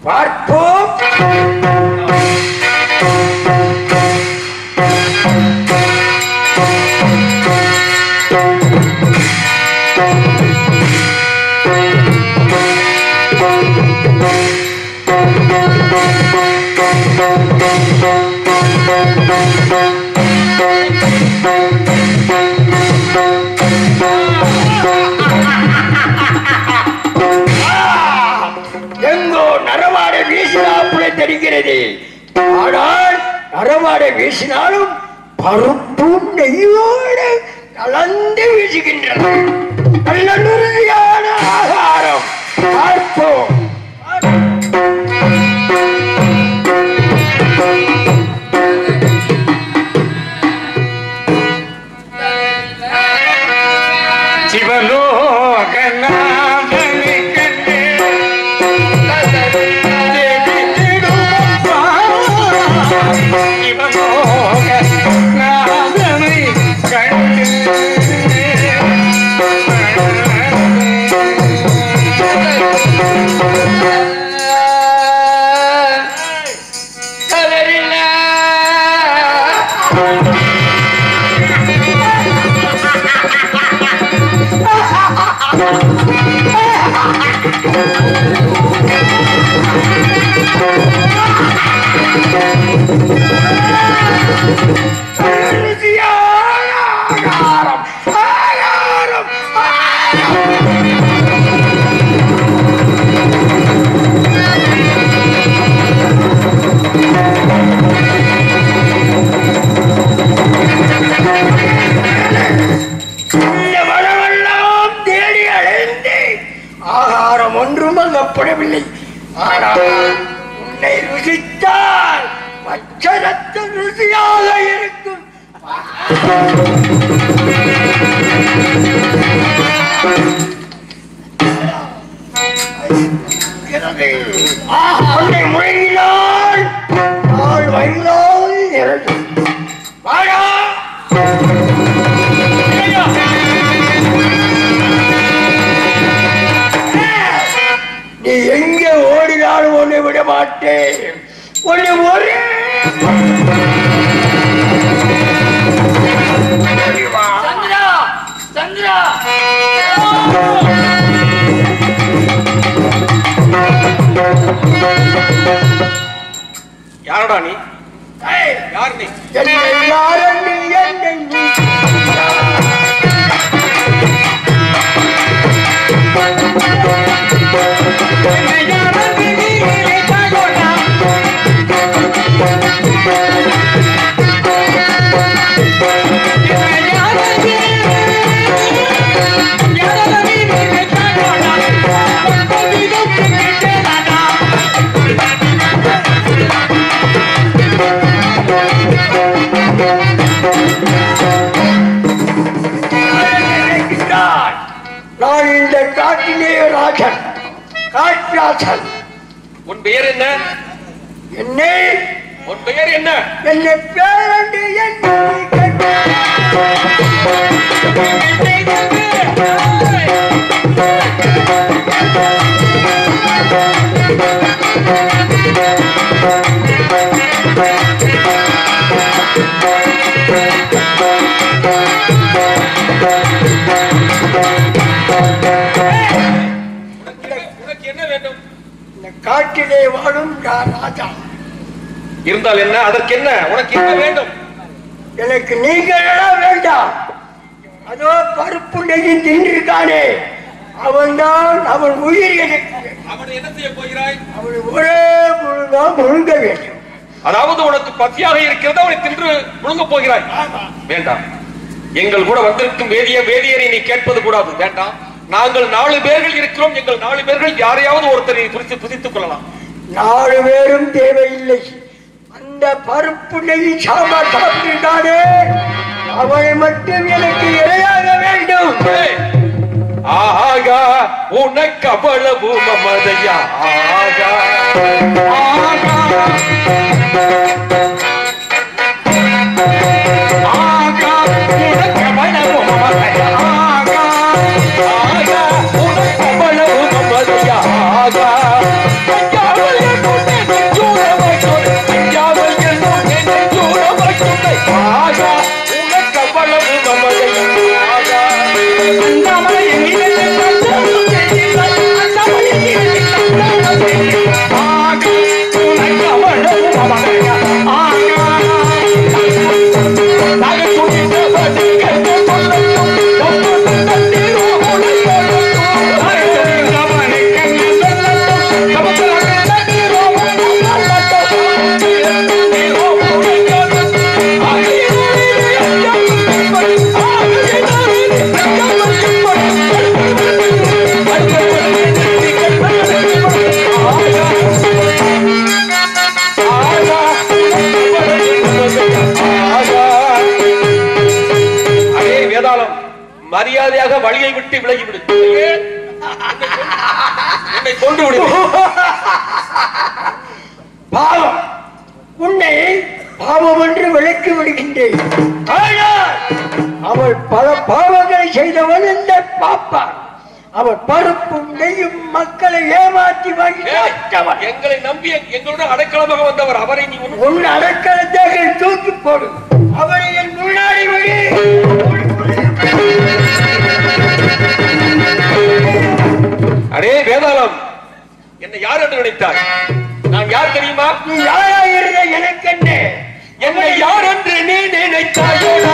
பார்ப்போம் எங்கோ நரவாடை வீசினாப்புல தெரிகிறது ஆனால் நரவாடை வீசினாலும் பருப்பும் நெய்யோடு கலந்து வீசுகின்றது நல்ல உறுதியான ஆகாரம் பார்ப்போம் சிவலோகநாதனை கண்டு சிவலோகநாதனை கண்டு உறுதியான ஆகாரம் ஆகாரம் இந்த வளமெல்லாம் தேடி அடைந்து ஆகாரம் ஒன்றும் அங்கப்படவில்லை ஆனால் உன்னை ருசித்தால் பச்சரத்த ருசியாக இருக்கும் இருக்கிறது. உன்னை முழங்கினால் நாள் வயதால் நிறையும் வாடா நீ எங்க ஓடினாலும் உன்னை விட மாட்டேன் உன்னை ஒரே சந்திரா சந்திரா யாரடா நீ ஏய், யார் நீ என்னை யாரும் நீ என்னை நீ நினைக்கின்றான். நான் இந்த காட்டிலே ராஜன் காட்ராஜன் உன் பெயர் என்ன என்னை உன் பெயர் என்ன என்னை பேரண்டு என்று நீ கேட்கிறாய். உனக்கு என்ன வேண்டும் இந்த காட்டிலே வாழும் நான் ராஜா இருந்தால் என்ன அதற்கு என்ன உனக்கு என்ன வேண்டும் எனக்கு நீங்களெல்லாம் வேண்டாம் அதோ பருப்பு நெய்யும் தின்றிருக்கானே அவன்தான் அவன் உயிர் எனக்கு அவனை என்ன செய்ய போகிறாய் அவன் ஒரே முழுதா முழுங்க வேண்டும் அதாவது உனக்கு பசியாக இருக்கிறது அவனை தின்று முழுங்கப் போகிறாய் வேண்டாம் எங்கள் கூட வந்திருக்கும் வேதிய வேதியரை நீ கேட்பது கூடாது வேண்டாம் நாங்கள் நாலு பேர்கள் இருக்கிறோம் எங்கள் நாலு பேர்கள் யாரையாவது ஒருத்தரை குறித்து புதித்துக் கொள்ளலாம் நாலு பேரும் தேவையில்லை அந்த பருப்பு நெய் சாம்பார் சாப்பிட்டிருக்கானே அவனை மட்டும் எனக்கு இரையாக வேண்டும் ஏய், ஆகா உனக்கு அவ்வளவு மமதையா ஆகா ஆகா ஆகா உனக்கு அவ்வளவு மமதையா ஆகா ஆகா உனக்கு அவ்வளவு மமதையா ஆகா ஐயா, மரியாதையாக வழியை விட்டு விலகி விடு இல்லையே, உன்னை கொண்டு விடுவேன் பாவம் உன்னை பாவம் என்று விளக்கி விடுகின்றேன் ஆனால் அவள் பல பாவங்களை செய்தவன் இந்த பாப்பான் அவள் பருப்பும் நெய்யும் மக்களை ஏமாற்றி வாங்கி ஏய், சாப்பிட்டவன். எங்களை நம்பி எங்களுடன் அடைக்கலமாக வந்தவர் அவரை நீ ஒன்றும் உன் அடக்கலத்தை தூக்கி போடு அவனை என் முன்னாடி விடு அடே வேதாளம் என்னை யார் என்று நினைத்தாய் நான் யார் தெரியுமா நீ யாரா இருந்த எனக்கு என்ன என்னை யார் என்று நீ நினைத்தாயோடா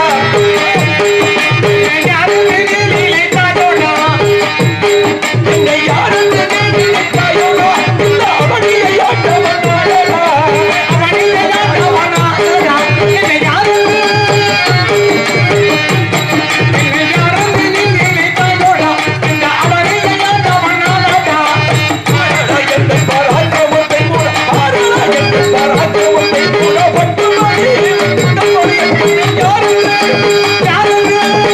என்னை யார் என்று நீ நினைத்தாயோடா இந்த அவனியை ஆட்டவனாடா அவனியை ஆட்டவனாடா என்னை யார் என்று என்னை யார் என்று நீ நினைத்தாயோடா இந்த அவனியை ஆட்டவனாடா ஆடா என்ற பராக்கிரமத்தை கூட ஆடா என்ற பராக்கிரமத்தை கூட பட்டுமாடி நம்முடைய யார் என்று யார் என்று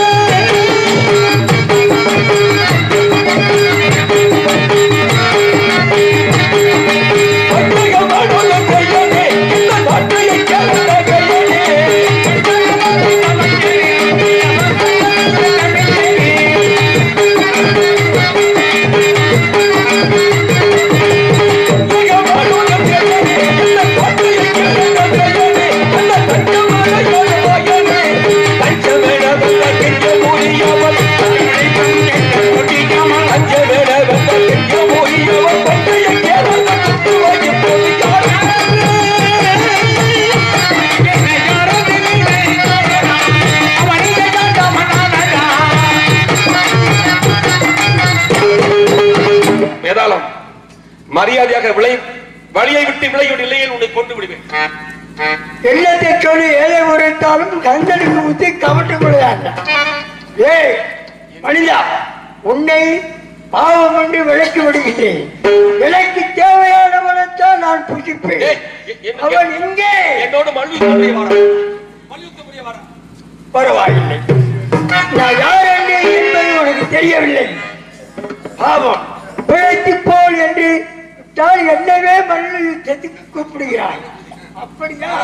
வேதாளம் மரியாதையாக விளை வழியை விட்டு விலகிவிட இல்லையில் உன்னை கொண்டு விடுவேன் எண்ணத்தை சொல்லி ஏழை உரைத்தாலும் கந்தனுக்கு ஊத்தி கவட்டு கொள்ளாங்க ஏய் மனிதா உன்னை பாவம் என்று விளக்கி விடுகிறேன் எனக்கு தேவையானவனைத்தான் நான் புசிப்பேன் ஏய், எ- என்ன- அவன் எங்கே என்னோடு மல்யுத்தம் வாரா மல்யுத்தம் புரிய வாரா பரவாயில்லை நான் யார் என்று என்பது உனக்கு தெரியவில்லை பாவம் பிழைத்து போல் என்று விட்டால் என்னவே மல்லு யுத்தத்துக்கு கூப்பிடுகிறாய் அப்படியா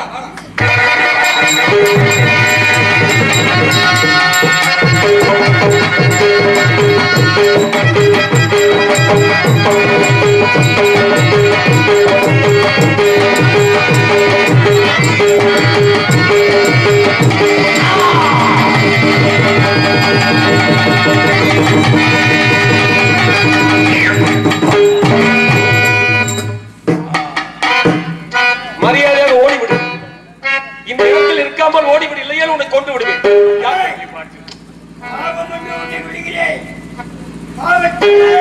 மரியாதையாக ஓடிவிடு இந்த இடத்தில் இருக்காமல் ஓடிவிடு இல்லையால் உன்னை கொண்டு விடுவேன் யார் சொல்லி பார்த்து? பாவம் என்று உன்னை விடுகிறேன். பாவத்திலே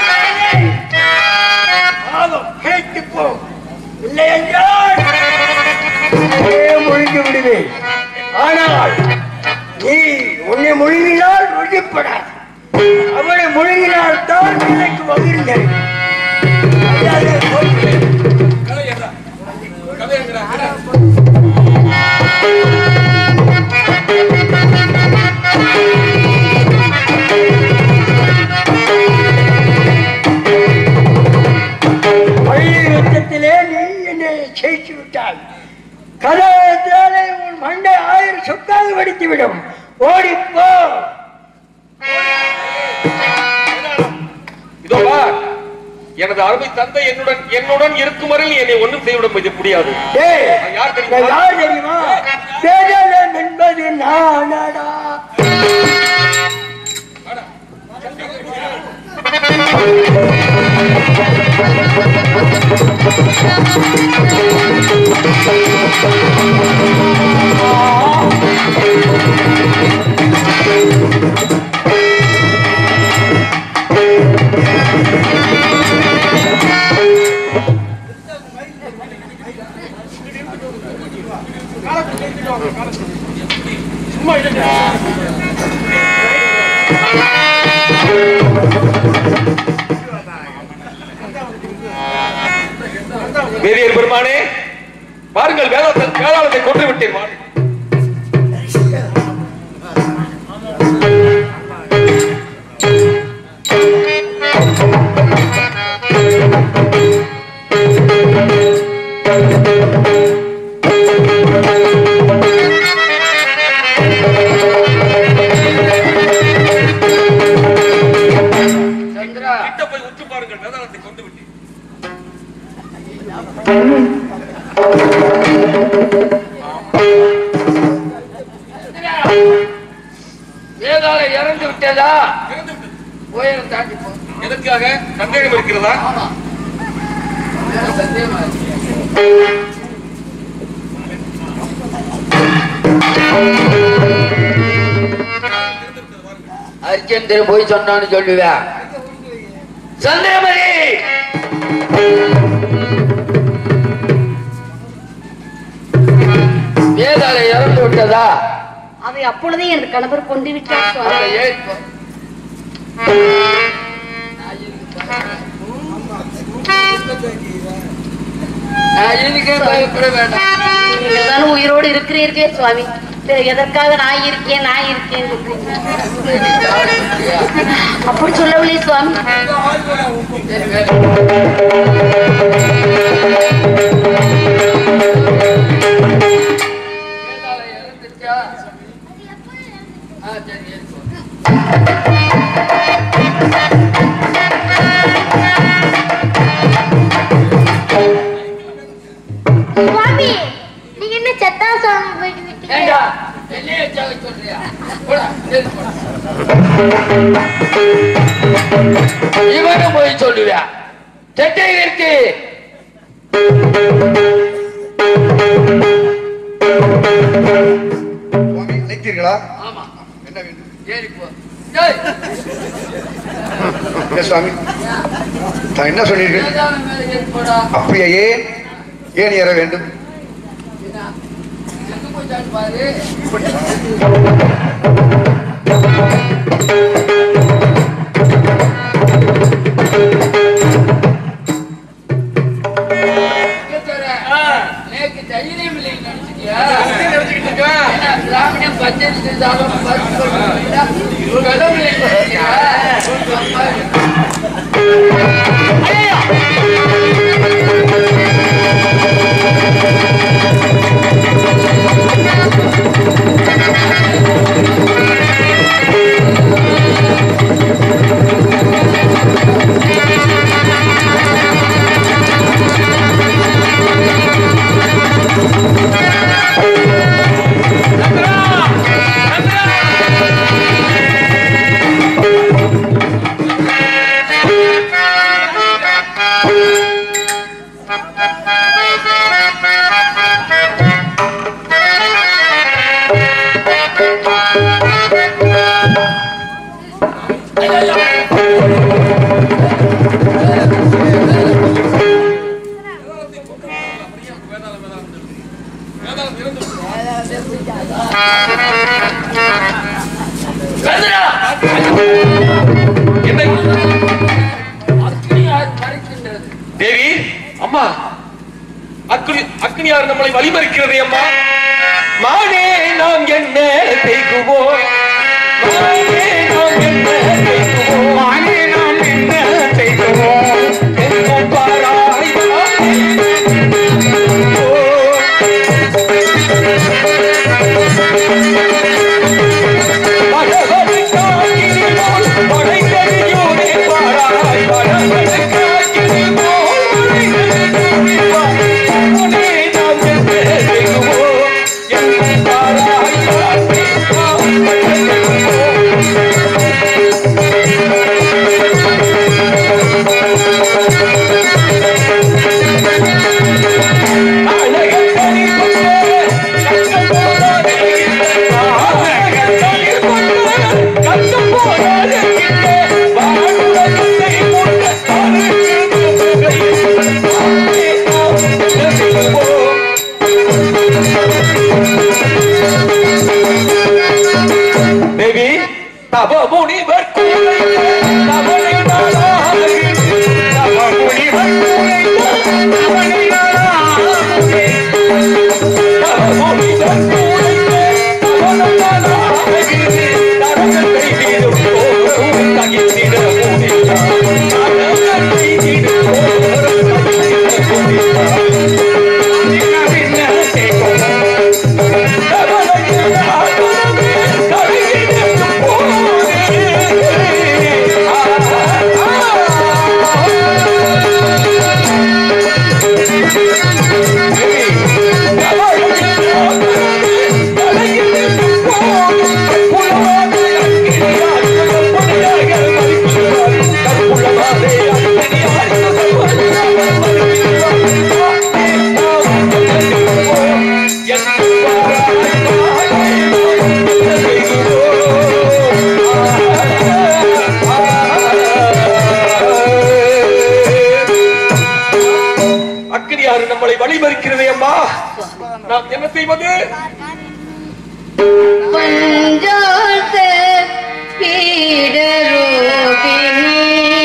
பாவம் பிழைத்துப் போ. இல்லை என்றால் உன்னையே முழுங்கி விடுவேன் ஆனால் நீ உன்னை முழுங்கினால் ருசிப்படாது அவனை முழுங்கினால் தான் எனக்கு மகிழ்ந்தது அல்லாத போகிறேன். கதை என்ன? கதை என்னடா? பள்ளி யுத்தத்திலே நீ என்னை ஜெயித்து விட்டாய் கதாயத்தினாலே உன் மண்டை ஆயிரம் சொத்தாக வெடித்துவிடும் ஓடிப்போ இதோ பார் எனது அருமை தந்தை என்னுடன் என்னுடன் இருக்கும் வரையில் நீ என்னை ஒன்றும் செய்துவிட முடி- முடியாது டேய், நான் யார் தெரியுமா? நான் யார் தெரியுமா வேதனம் என்பது நானடா வேதியர் பெருமானே பாருங்கள் வேதாளத்தை வேதாளத்தை கொன்று விட்டேன் வாருங்கள். வாருங்கள் வேதாளத்தை கொண்டு விட்டு வேதாள இறந்து விட்டதா இறந்து விட்டது. உயரம் தாண்டி போ எதற்காக சந்தேகம் இருக்கிறதா ஆமா வேற சந்தேகமா இருக்கு. அர்ஜென்டர் போய் சொன்னான்னு சொல்லுவேன் சந்திரமதி வேதாள இறந்து விட்டதா அதை அப்பொழுதே என் கணவர் கொண்டு விட்டார் அதை சுவாமி ஏற்போ நான் இதுக்கே பயப்பட வேண்டாம் நீங்கள் தானே உயிரோடு இருக்கிறீர்களே சுவாமி பிறகு எதற்காக நான் இருக்கேன் நான் இருக்கேன் சொல்றீங்க? அப்படி சொல்லவில்லை சுவாமி சரி, வேற. வேதாள இறந்துச்சா? ஆ, சரி, ஏற்போ. சுவாமி நீங்க என்ன செத்தா சுவாமி போயிட்டு விட்டீங்க ஏண்டா, என்னைய சாக சொல்றியா? போடா, ஏறு போடா. இவனும் போய் சொல்லுவியா செட்டை இருக்கு சுவாமி அழைத்தீர்களா ஆமா என்ன வேண்டும் ஏறி போ டேய், என்ன சுவாமி நான் என்ன சொன்னீர்கள் வேதாளம் மேல ஏறி போடா அப்படியே ஏன் ஏன் ஏற வேண்டும் என்ன? எங்க போயிட்டான்னு பாரு இங்க தர. நேக்கு தைரியம் இல்லைன்னு நினைச்சிட்டியா? நினைச்சுக்கிட்டு இருக்கேன். ஏன்னா, பிராமணன் பஞ்சடி செஞ்சாலும் பரிசு கொடுக்கணும்ல. கடவுள் என்ன செஞ்சா? வேதாளம் இறந்து விட்டது. கதிரா! என்ன அக்னியார் மறைக்கின்றது. தேவி அம்மா அக்னி அக்னியார் நம்மளை வழிமறிக்கிறதே அம்மா மானே நாம் என்ன செய்குவோம் மானே நாம் என்ன செய்குவோம் மானே நாம் என்ன செய்குவோம் எங்கும் பாராய் மானே படவனை காக்கினி போல் படைத்தறியோனே பாராய் படவனை காக்கினி போல் படைத்தறியோனே பாராய் உனே நாம் என்ன செய்குவோம் எங்கும் பாராய் மானே நாம் என்ன செய்குவோம் அழகன் தனி கொண்டே கஷ்டம் போடாதே அழகன் தனி கொண்டே கஷ்டம் போடாதே வானுலகத்தை மூட்ட தேவி தவ முனிவர் கூரைத்த தவனை நாளாகி தவ முனிவர் கூரைத்த தவனை நாளாகி தவ முனிவர் கூரைத்த தவனை நாளாகி தரகத்தை வீடும் போரும் தகித்திட முடியா தரகத்தை வீடும் போரும் தகித்திட முடியா நின்ன நின்ன கேட்கும் ஆ மெய்மறிக்கிறதே அம்மா நாம் என்ன செய்வது பஞ்சாத பீடரூபிணி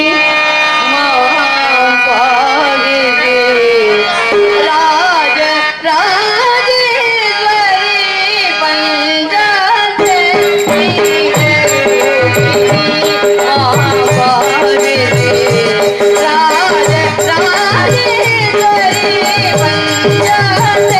மாபாகினி ராஜ ராஜேஸ்வரி பஞ்சாத பீடரூபிணி மாபாகினி ராஜ ராஜேஸ்வரி பஞ்சாத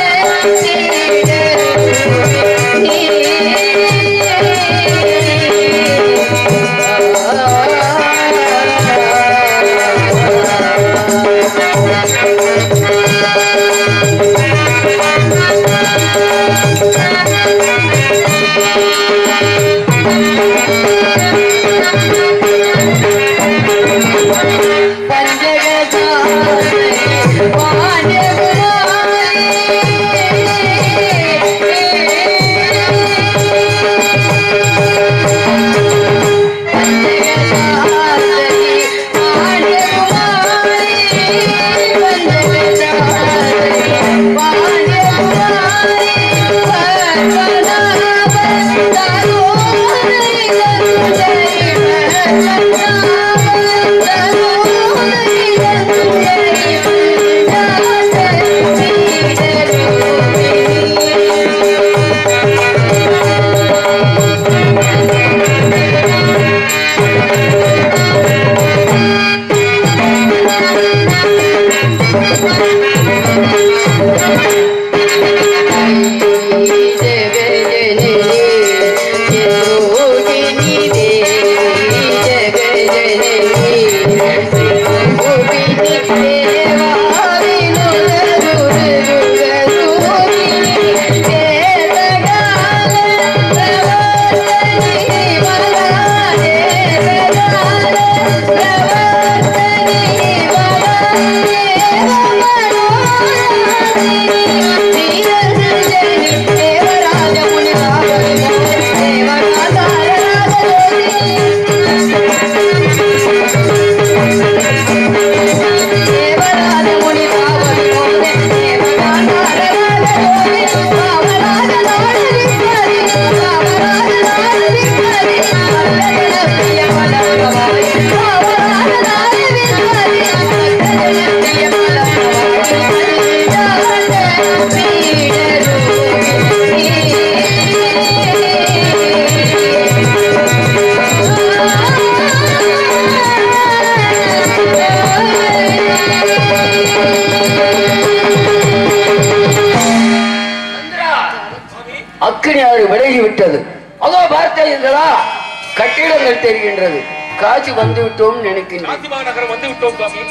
அக்கினி ஆறு விலகி விட்டது அதோ பார்த்தீர்களா கட்டிடங்கள் தெரிகின்றது காட்சி வந்து விட்டோம் நினைக்கின்றேன் காசி மாநகரம் வந்து விட்டோம் சுவாமி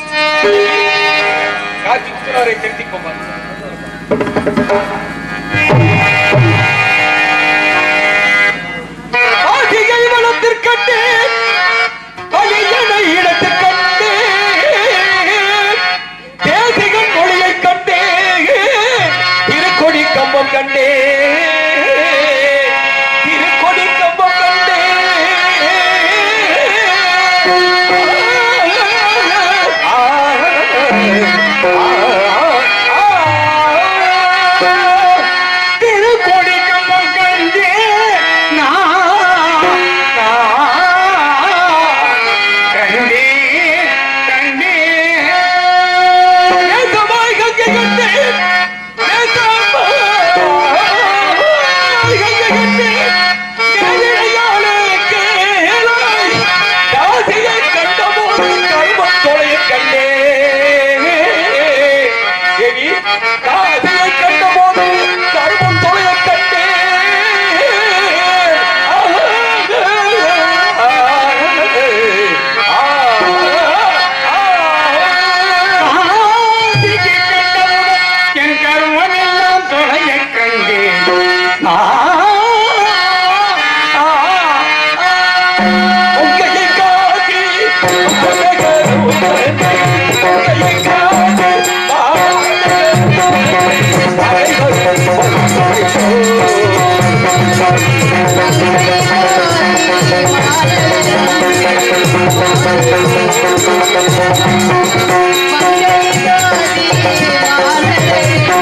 காசி உத்தரவரை தெரிவிப்போம் காசிகை வளத்திற்கண்டே அழியனை இடத்துக்கண்டே தேசிகன் மொழியைக் கண்டே திருக்கொடி கம்பம் கண்டே திருக்கொடி கம்பம் கண்டே திருக்கொடி கம்பம் கண்டே கண்டே கண்டே நேசமாய் கங்கை கண்டே நேசமாய் கங்கை கண்டே நேரிழையாளே கேளாய் காசியை கண்டபோது கருமத் தொலையக் கண்டே தேவி காசியை கண்டபோது கருமம் தொலையக் கண்டே என் கருமம் எல்லாம் தொலையக் கண்டேன் உங்களை காட்டி உங்களை காட்டி மங்கை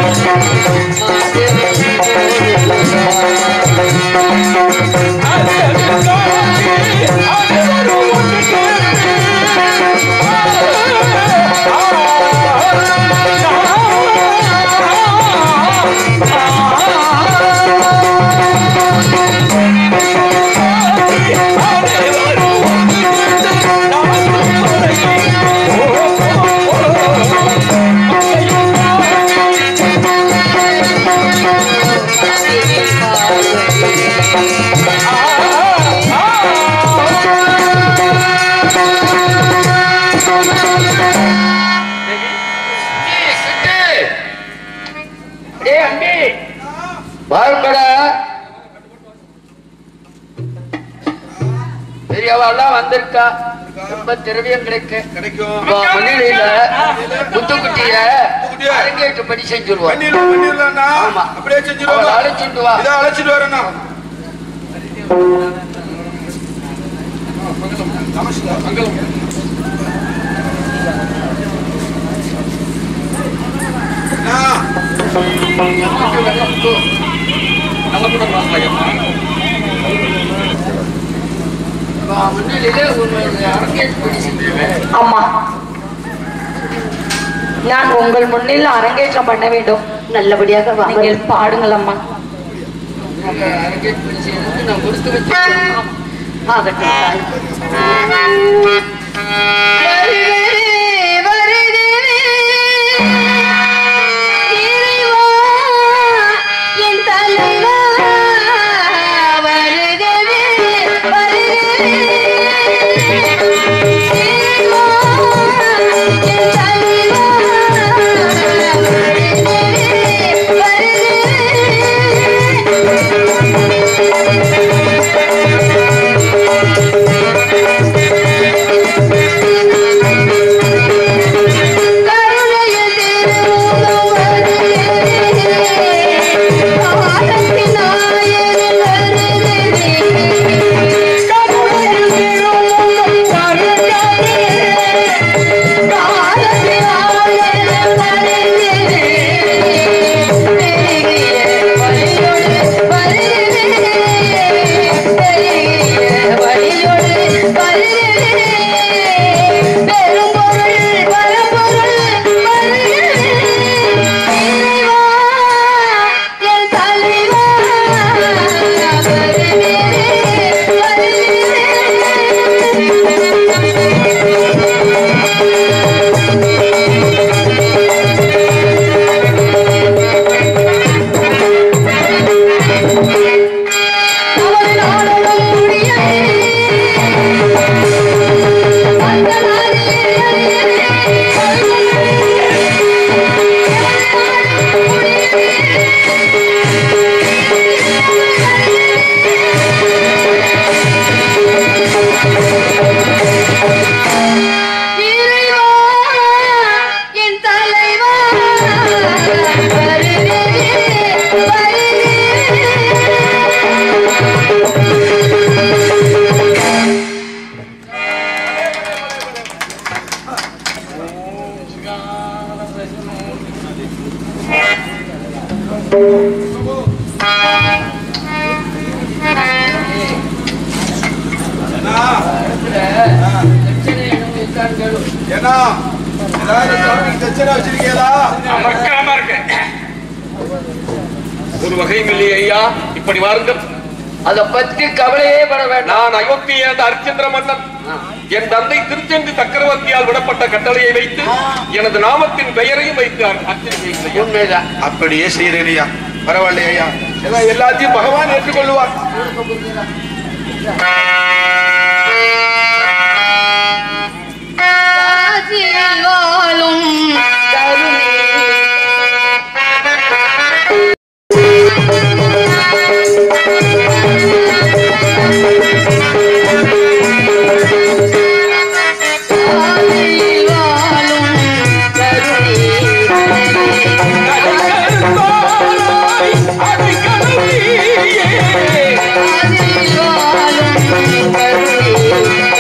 வந்திருக்கா ரொம்ப திரவியம் கிடைக்க கிடைக்கும் இப்போ முன்னிலையில முத்துக்குட்டிய முத்துக்குட்டிய. அரங்கேற்றப்படி செஞ்சிருவோம் பண்ணிடலாம் பண்ணிடலாம்ண்ணா ஆமா. அப்படியே அவளை செஞ்சிருவாங்க அழைச்சிட்டு வா இதை அழைச்சிட்டு வரேண்ணா அண்ணா, நலமுடன் வாங்கலையம்மா இப்போ முன்னிலையில உன்னுடைய அரங்கேற்றப்படி செஞ்சிருவேன் அம்மா நான் உங்கள் முன்னில் அரங்கேற்றம் பண்ண வேண்டும் நல்லபடியாக நீங்கள் பாடுங்கள் அம்மா உங்க அரங்கேற்றப்படி செய்யறதுக்கு நான் கொடுத்து வச்சிருக்கேன் ஆகட்டும் தாய். பிரச்சனை என்ன இருக்கான்னு கேளு. ஏன்னா ஏதாவது சாமிக்கு தட்சணை வச்சிருக்கீங்களா அமர்க்கலமா இருக்கு ஒரு வகையும் இல்லையே ஐயா இப்படி வாருங்கள் அதை பத்தி கவலையே பட வேண்டாம் நான் அயோத்தியை அந்த அரிச்சந்திர மன்னன் என் தந்தை திருச்செந்தி சக்கரவர்த்தியால் விடப்பட்ட கட்டளையை வைத்து எனது நாமத்தின் பெயரையும் வைத்து அர்ச்சனை செய்கிறேன் ஐயா. உண்மைதான் அப்படியே செய்யறேன் ஐயா பரவாயில்லையா ஐயா எல்லாம் எல்லாத்தையும் பகவான் ஏற்றுக்கொள்வார் வாழும் அடிக்கடி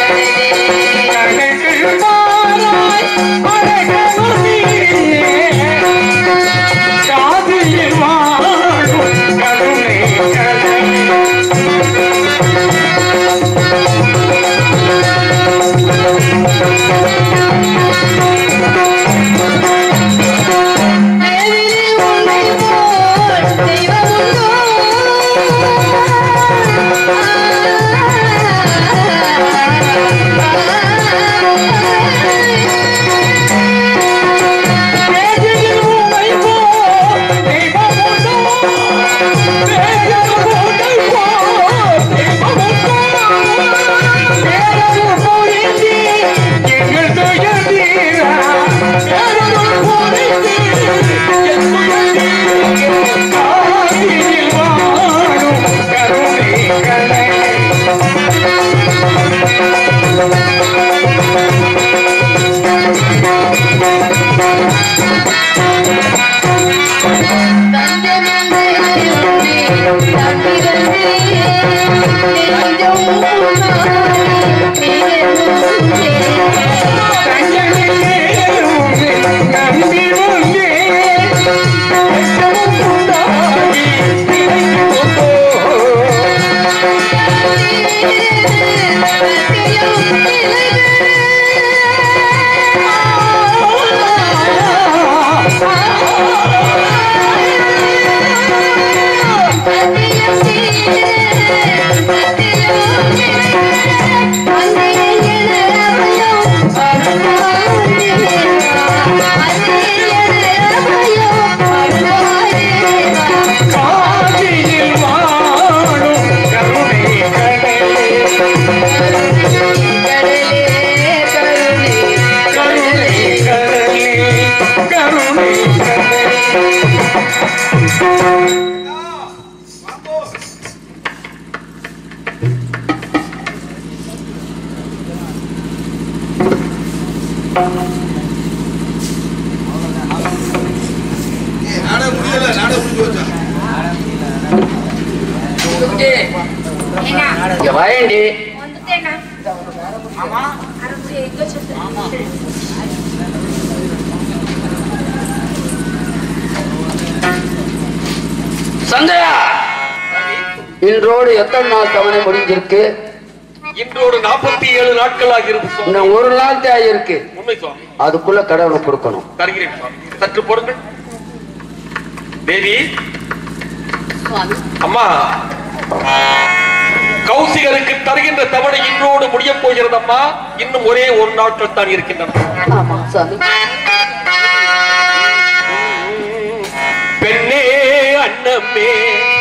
நாடா முடியல நாடா முடிஞ்சு வச்சா இங்க வாயேண்டி சந்திரா இன்றோடு எத்தனை நாள் தவணை முடிஞ்சிருக்கு இன்றோடு நாற்பத்தி ஏழு நாட்கள் ஆகிறது சுவாமி இன்னும் ஒரு நாள் தேவை இருக்கு உண்மை சுவாமி அதுக்குள்ள கடவுளை கொடுக்கணும் தருகிறேன் சுவாமி சற்று பொறுங்கள் தேவி சுவாமி அம்மா கௌசிகருக்கு தருகின்ற தவணை இன்றோடு முடியப் போகிறது அம்மா இன்னும் ஒரே ஒரு நாட்கள் தான் இருக்கின்றன ஆமா சுவாமி பெண்ணே அன்னமே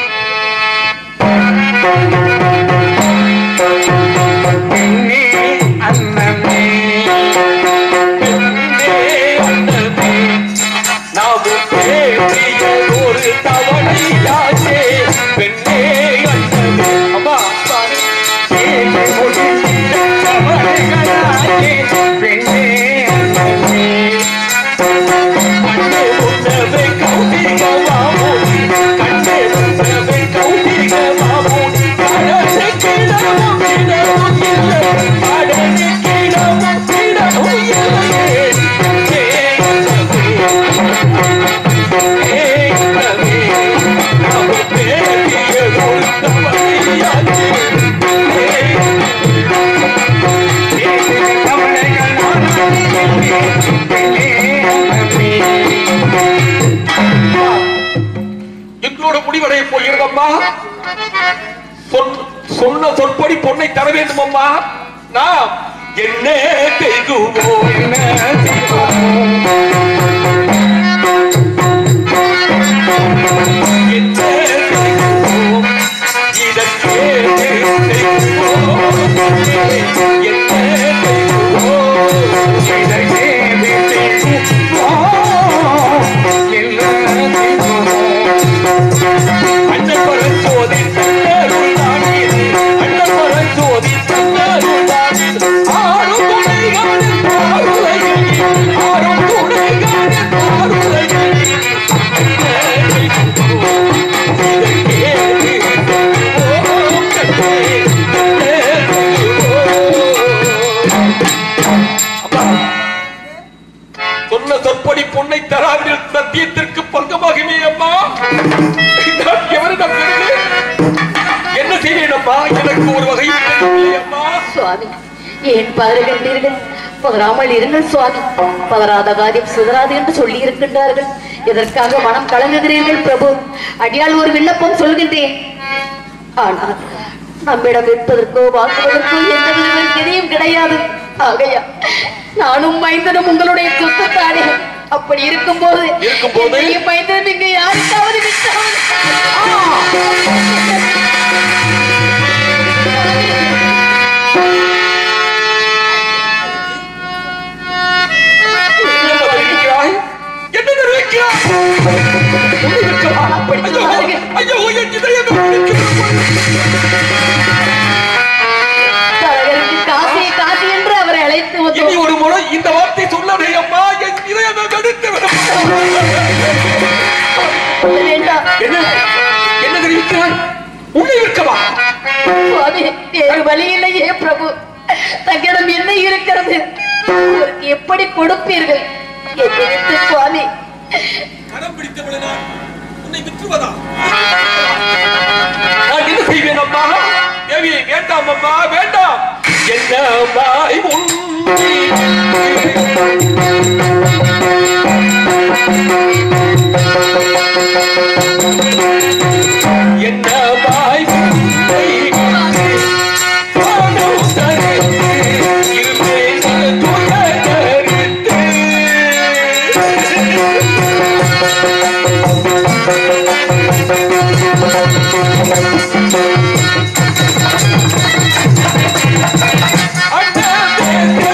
பெண்ணே அன்னமே பெண்ணே அன்னமே நாமும் பேசிய ஒரு தவணையாச்சே பெண்ணே அன்னமே அம்மா பேசி முடிந்த தவணைகளாச்சே பெண்ணே அன்னமே கண்ணே முன்னவே கௌதிக மாமூடி கண்ணே முன்னவே கௌதிக மாமூடி கடனே கிடமும் கிடமும் இல்லை கடனே கிடமும் கிடமும் இல்லை எங்களோட முடிவடைய போகிறது அம்மா சொன்ன- சொன்ன சொற்படி பொண்ணை தர வேண்டும் அம்மா நாம் என்ன செய்குவோம் என்ன செய்வோம் என்ன செய்குவோம் இதற்கே செய்குவோம் என்ன செய்குவோம் இதற்கே செய்குவோம் என்ன செய்குவோம் அண்ணன் பரஞ்சோதி தன்னருளானீர் அண்ணன் பரஞ்சோதி தன்னருளானீர் ஆறும் துணைகான பாருலையில் ஆறும் துணைகான பாருலையில் சொன்ன சொற்படி பொன்னை தராவிடில் சத்தியத்திற்கு பங்கமாகுமே அம்மா நான் எவரிடம் பெறுவேன்? என்ன செய்வேன் அம்மா எனக்கு ஒரு வகையில் தெரியவில்லை அம்மா சுவாமி ஏன் பதறுகின்றீர்கள் பதறாமல் இருங்கள் சுவாமி பதறாத காரியம் சிதறாது என்று சொல்லி இருக்கின்றார்கள் எதற்காக மனம் கலங்குகிறீர்கள் பிரபு அடியால் ஒரு விண்ணப்பம் சொல்கின்றேன் ஆனால் நம்மிடம் விற்பதற்கோ வாங்குவதற்கோ எந்த விதமான எதையும் கிடையாது ஆகையா நானும் மைந்தனும் உங்களுடைய சொத்துத்தானே அப்படி இருக்கும்போது இருக்கும்போது? என்னையும் மைந்தனும் இங்க யாருக்காவது விட்டாவது என்ன தெரிவிக்கிறாய் என்ன தெரிவிக்கிறாய் உன்னை இருக்கவா? ஐயோ, ஐயோ, என் இதயம் துடிக்கிறது. தரகருக்கு காசே காசு என்று அவரை அழைத்து இனி வந்தோம் ஒரு முறை இந்த வார்த்தை சொல்லாதே அம்மா என் இதயம் வெடித்து விடும். சொல்ல வேண்டாம் என்ன என்ன தெரிவிக்கிறாய் உன்னை இருக்கவா சுவாமி வேறு வழி இல்லையே பிரபு தங்களிடம் என்ன இருக்கிறது அவருக்கு எப்படி கொடுப்பீர்கள் என்னை விட்டு சுவாமி கரம் பிடித்தவளனா உன்னை விற்றுவதா நான் என்ன செய்வேன் அம்மா தேவி வேண்டாம் அம்மா வேண்டாம் என்ன மாய் உன்னை என்ன மாய் உன்னை பணம் தரித்து இருப்பேன் துயரறித்து அண்ணா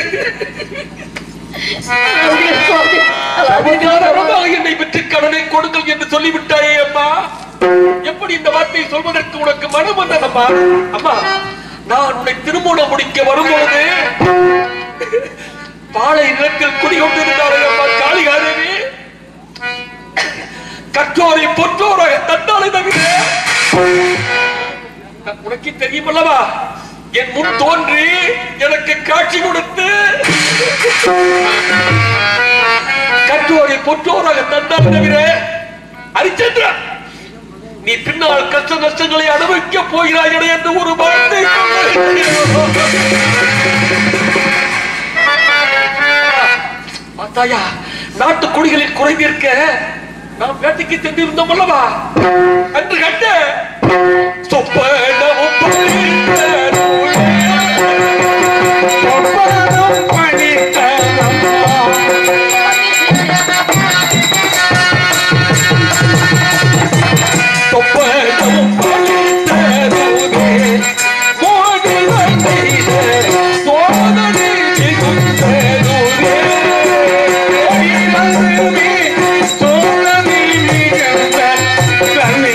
அதிகாரமாக என்னை பெற்று கடனை கொடுங்கள் என்று சொல்லிவிட்டாயே அம்மா எப்படி இந்த வார்த்தையை சொல்வதற்கு உனக்கு மனம் வந்ததம்மா அம்மா நான் உன்னை திருமணம் முடிக்க வரும்பொழுது பாலை நிலத்தில் குடிகொண்டிருந்தாரே அம்மா காளிகாதேவி கற்றோரை பொற்றோரை தந்தாலே தவிர உனக்கு தெரியுமல்லவா என் முன் தோன்றி எனக்கு காட்சி கொடுத்து கற்றோரை பொற்றோராக தந்தால் தவிர ஹரிச்சந்திரா நீ பின்னால் கஷ்ட நஷ்டங்களை அனுபவிக்க போகிறாய் என என்று ஒரு வார்த்தை பார்த்தாயா நாட்டு குடிகளில் குறைந்திருக்க நாம் வேட்டைக்கு சென்றிருந்தோம் அல்லவா அன்று கண்ட சொப்பனமும் பழித்தனமும் சொப்பனம் பழித்தனமும் சொப்பனமும் பழித்தனமுமே மோடி வந்தீர சோதனை மிகுந்ததுமே ஓடிவருமே சோழனை மிகுந்த கண்ணே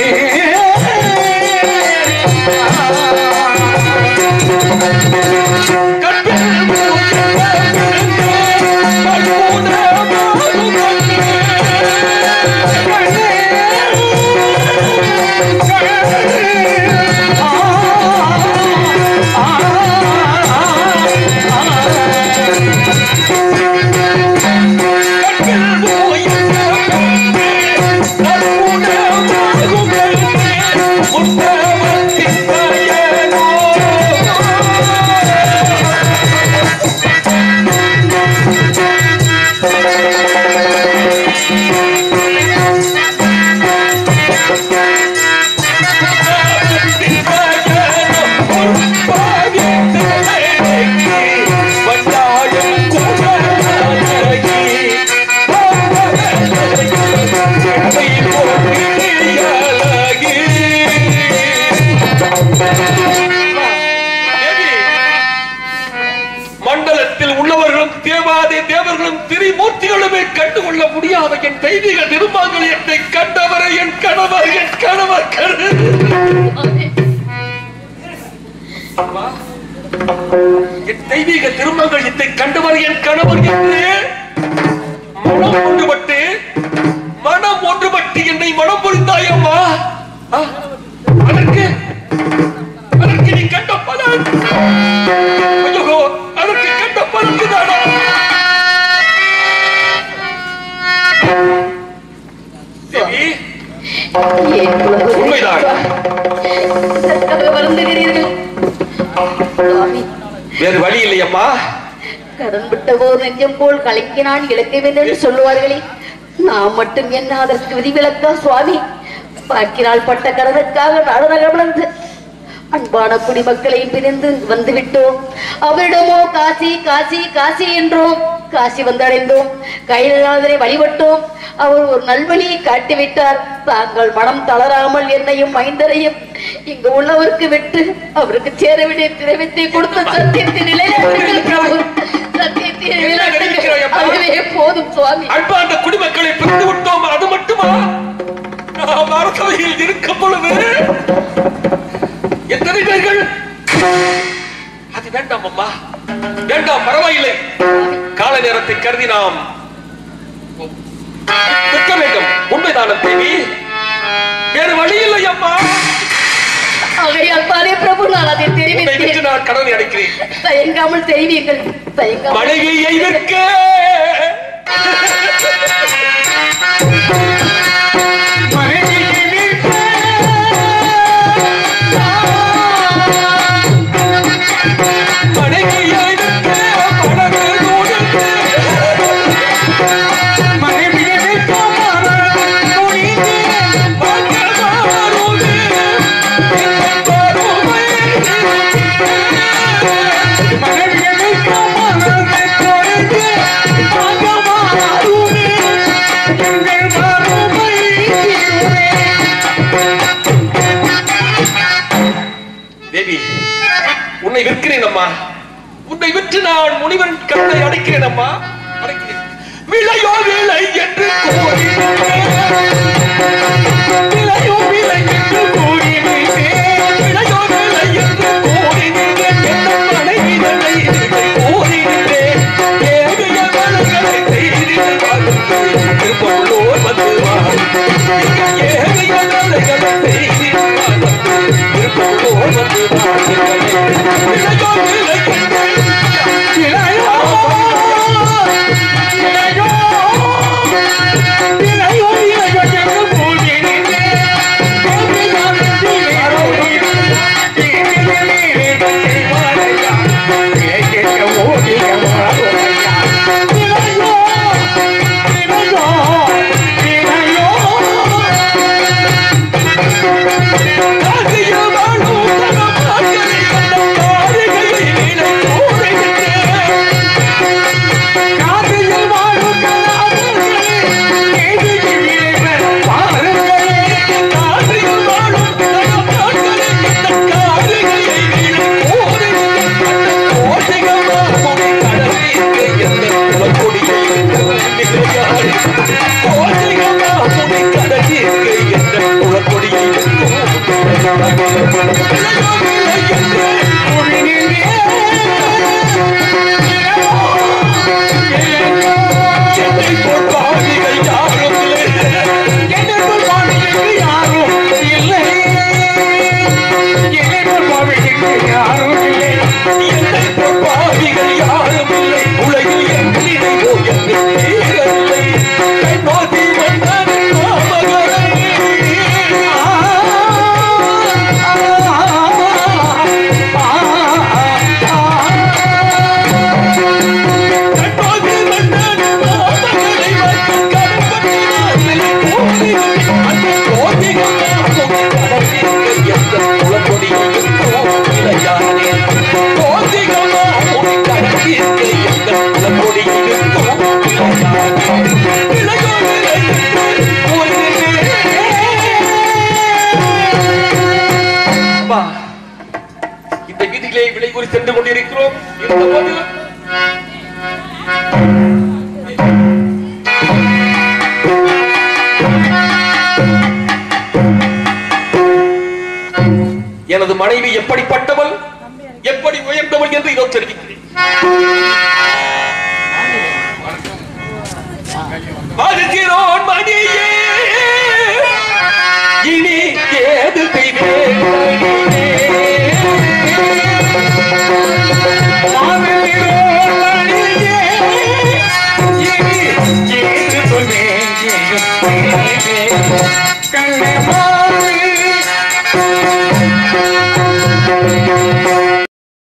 மண்டலத்தில் உள்ளவர்களும் தேவாதி தேவர்களும் திரிமூர்த்திகளுமே கண்டுகொள்ள முடியாத என் தெய்வீக திருமாங்கலியத்தை கண்டவரை என் கணவர் என் கணவர் கரு அம்மா, என் தெய்வீக திருமங்கலியத்தை கண்டவர் என் கணவர் என்று மனம் ஒன்றுபட்டு மனம் ஒன்றுபட்டு என்னை மனம் புரிந்தாயம்மா ஆ, அதற்கு அதற்கு நீ கண்ட பலன் ஐயோ அதற்கு கண்ட பலன்தானா தேவி ஏன் உலகம் உண்மைதான். இதற்காக வருந்துகிறீர்கள் சுவாமி வேறு வழி இல்லையம்மா கடன் விட்டவோர் நெஞ்சம் போல் கலக்கினான் இழக்கவேன் என்று சொல்லுவார்களே நாம் மட்டும் என்ன அதற்கு விதிவிலக்கா சுவாமி பார்க்கிறாள் பட்ட கடனுக்காக நாடனகமலர்ந்து அன்பான குடிமக்களை பிரிந்து வந்து விட்டோம் அவரிடமோ காசி காசி காசி என்றோம் காசி வந்தடைந்தோம் கைலாதரை வழிபட்டோம் அவர் ஒரு நல்வழியை காட்டிவிட்டார் தாங்கள் மனம் தளராமல் என்னையும் மைந்தரையும் இங்கு உள்ளவருக்கு விட்டு அவருக்கு சேர வேண்டிய திரவியத்தை கொடுத்த சத்தியத்தை நிலைநாட்டுங்கள் பிரபு சத்தியத்தை நிலைநாட்டுங்கள் அதுவே போதும் சுவாமி அன்பார்ந்த குடிமக்களை பிரிந்து விட்டோம் அது மட்டுமா நாம் அரசவையில் இருக்கும் பொழுது எத்தனை பேர்கள் அது வேண்டாம் அம்மா வேண்டாம் பரவாயில்லை கால நேரத்தை கருதி நாம் நிற்க வேண்டும் உண்மைதான தேவி வேறு வழி இல்லை அம்மா ஆகையால் பாரே பிரபு நான் அதை உன்னை விட்டு தெரிவித்தேன் நான் கடனை அடைக்கிறேன் தயங்காமல் தெரிவீர்கள் தயங்காமல் மனைவியை விற்க மனைவியை விற்க மனது நூடுக்கு. பக்கமாறுது எங்கள் பருமை. தேவி உன்னை விற்கிறேன் அம்மா உன்னை உன்னை விட்டு நான் முனிவன் கருத்தை அடைக்கிறேன் அம்மா அடைக்கிறேன் விளையோ விளை என்று கூறி விளையோ விளை என்று கூறி விளையோ விளை என்று கூறி என்ன மனைவி தன்னை கூறி ஏவிய வேலைகளை செய்து திருப்பள்ளோர் வந்து ஏவிய வேலைகளை செய்து திருப்பள்ளோர் வந்து விளையோ விளை என்று விளையோ அப்பா, இந்த வீதியிலே விலை கூறி சென்று கொண்டிருக்கிறோம் இருந்தபோது எனது மனைவி எப்படிப்பட்டவள் எப்படி உயர்ந்தவள் என்று இதோ தெரிவிக்கிறேன் மறுக்கிறோன் மணியே